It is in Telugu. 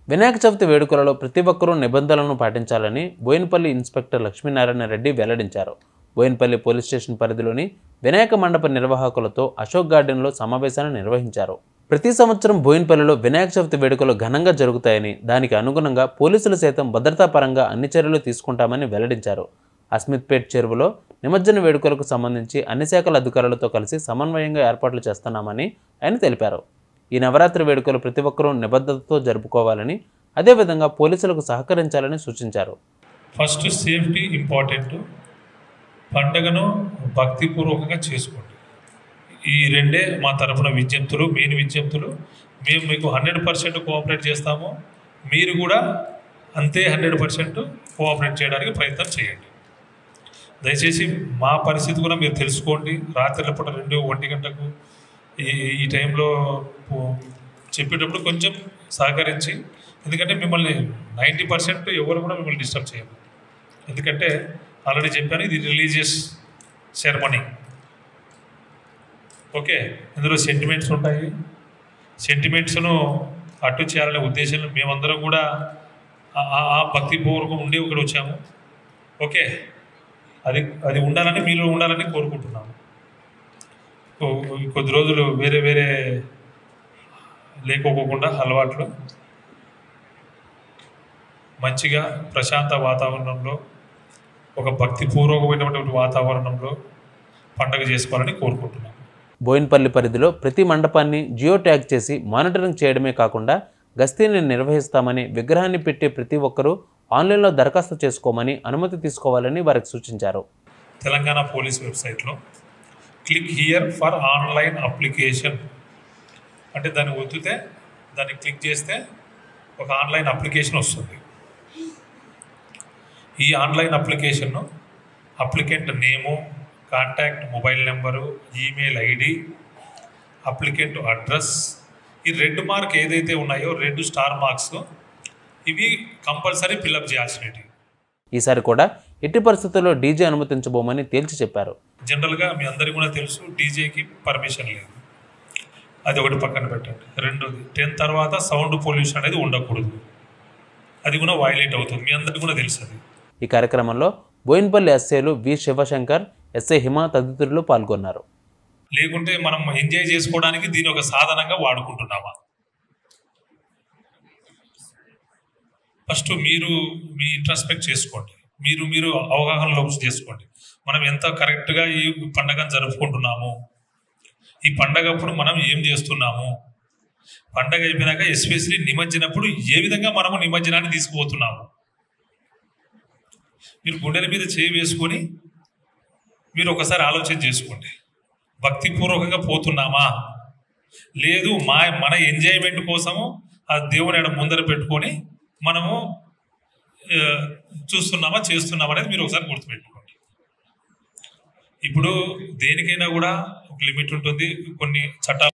వినాయక చవితి వేడుకలలో ప్రతి ఒక్కరూ నిబంధనలను పాటించాలని బోయినపల్లి ఇన్స్పెక్టర్ లక్ష్మీనారాయణ రెడ్డి వెల్లడించారు బోయినపల్లి పోలీస్ స్టేషన్ పరిధిలోని వినాయక మండప నిర్వాహకులతో అశోక్ గార్డెన్లో సమావేశాన్ని నిర్వహించారు ప్రతి సంవత్సరం బోయినపల్లిలో వినాయక చవితి వేడుకలు ఘనంగా జరుగుతాయని దానికి అనుగుణంగా పోలీసులు సైతం భద్రతా పరంగా అన్ని చర్యలు తీసుకుంటామని వెల్లడించారు అస్మిత్పేట్ చెరువులో నిమజ్జన వేడుకలకు సంబంధించి అన్ని శాఖల అధికారులతో కలిసి సమన్వయంగా ఏర్పాట్లు చేస్తున్నామని ఆయన తెలిపారు ఈ నవరాత్రి వేడుకలు ప్రతి ఒక్కరూ నిబద్ధతతో జరుపుకోవాలని అదేవిధంగా పోలీసులకు సహకరించాలని సూచించారు ఫస్ట్ సేఫ్టీ ఇంపార్టెంట్ పండగను భక్తిపూర్వకంగా చేసుకోండి ఈ రెండే మా తరఫున విజ్ఞప్తులు మెయిన్ విజ్ఞప్తులు మేము మీకు హండ్రెడ్ పర్సెంట్ కోఆపరేట్ చేస్తాము మీరు కూడా అంతే హండ్రెడ్ పర్సెంట్ కోఆపరేట్ చేయడానికి ప్రయత్నం చేయండి దయచేసి మా పరిస్థితి కూడా మీరు తెలుసుకోండి రాత్రిల పూట రెండు ఒంటి గంటకు ఈ ఈ టైంలో పో- చెప్పేటప్పుడు కొంచెం సహకరించి ఎందుకంటే మిమ్మల్ని నైంటీ పర్సెంట్ ఎవరు కూడా మిమ్మల్ని డిస్టర్బ్ చేయరు ఎందుకంటే ఆల్రెడీ చెప్పాను ఇది రిలీజియస్ సెరమనీ ఓకే ఇందులో సెంటిమెంట్స్ ఉంటాయి సెంటిమెంట్స్ను అట్టు చేయాలనే ఉద్దేశంలో మేమందరం కూడా ఆ- ఆ- ఆ భక్తిపూర్వకం ఉండి ఒకటి వచ్చాము ఓకే అది అది ఉండాలని మీలో ఉండాలని కోరుకుంటున్నాము కొ- కొద్ది రోజులు వేరే వేరే లేకోకుండా అలవాట్లు మంచిగా ప్రశాంత వాతావరణంలో ఒక భక్తిపూర్వకమైనటువంటి వాతావరణంలో పండగ చేసుకోవాలని కోరుకుంటున్నాను బోయిన్పల్లి పరిధిలో ప్రతి మండపాన్ని జియో ట్యాగ్ చేసి మానిటరింగ్ చేయడమే కాకుండా గస్తీని నిర్వహిస్తామని విగ్రహాన్ని పెట్టే ప్రతి ఒక్కరూ ఆన్లైన్లో దరఖాస్తు చేసుకోమని అనుమతి తీసుకోవాలని వారికి సూచించారు తెలంగాణ పోలీస్ వెబ్సైట్లో click here for online application అంటే దాన్ని ఒత్తితే దాన్ని క్లిక్ చేస్తే ఒక ఆన్లైన్ అప్లికేషన్ వస్తుంది ఈ ఆన్లైన్ అప్లికేషన్ను applicant name contact mobile number email ID applicant address ఈ రెడ్ మార్క్ ఏదైతే ఉన్నాయో రెడ్ స్టార్ మార్క్స్ ఇవి కంపల్సరీ ఫిల్అప్ చేయాల్సినవి ఈసారి కూడా ఎట్టి పరిస్థితుల్లో డీజే అనుమతించబోమని తేల్చి చెప్పారు జనరల్గా మీ అందరికీ కూడా తెలుసు డీజేకి పర్మిషన్ లేదు అది ఒకటి పక్కన పెట్టండి రెండోది టెన్ తర్వాత సౌండ్ పొల్యూషన్ అనేది ఉండకూడదు అది కూడా వైలేట్ అవుతుంది మీ అందరికీ కూడా తెలుసు అది ఈ కార్యక్రమంలో బోయిన్పల్లి ఎస్ఏలు వి శివశంకర్ ఎస్ఐ హిమ తదితరులు పాల్గొన్నారు లేకుంటే మనం ఎంజాయ్ చేసుకోవడానికి దీని ఒక సాధనంగా వాడుకుంటున్నామా ఫస్ట్ మీరు మీ ఇంట్రస్పెక్ట్ చేసుకోండి మీరు మీరు అవగాహన లోపు చేసుకోండి మనం ఎంత కరెక్ట్గా ఈ పండగను జరుపుకుంటున్నాము ఈ పండగప్పుడు మనం ఏం చేస్తున్నాము పండగ అయిపోయినాక ఎస్పెషలీ నిమజ్జనప్పుడు ఏ విధంగా మనము నిమజ్జనాన్ని తీసుకుపోతున్నాము మీరు గుండెల మీద చేయి వేసుకొని మీరు ఒకసారి ఆలోచన చేసుకోండి భక్తిపూర్వకంగా పోతున్నామా లేదు మా మన ఎంజాయ్మెంట్ కోసము ఆ దేవుని ఆడ ముందర పెట్టుకొని మనము ఆ, చూస్తున్నామా చేస్తున్నామా అనేది మీరు ఒకసారి గుర్తుపెట్టుకోండి ఇప్పుడు దేనికైనా కూడా ఒక లిమిట్ ఉంటుంది కొన్ని చట్టాలు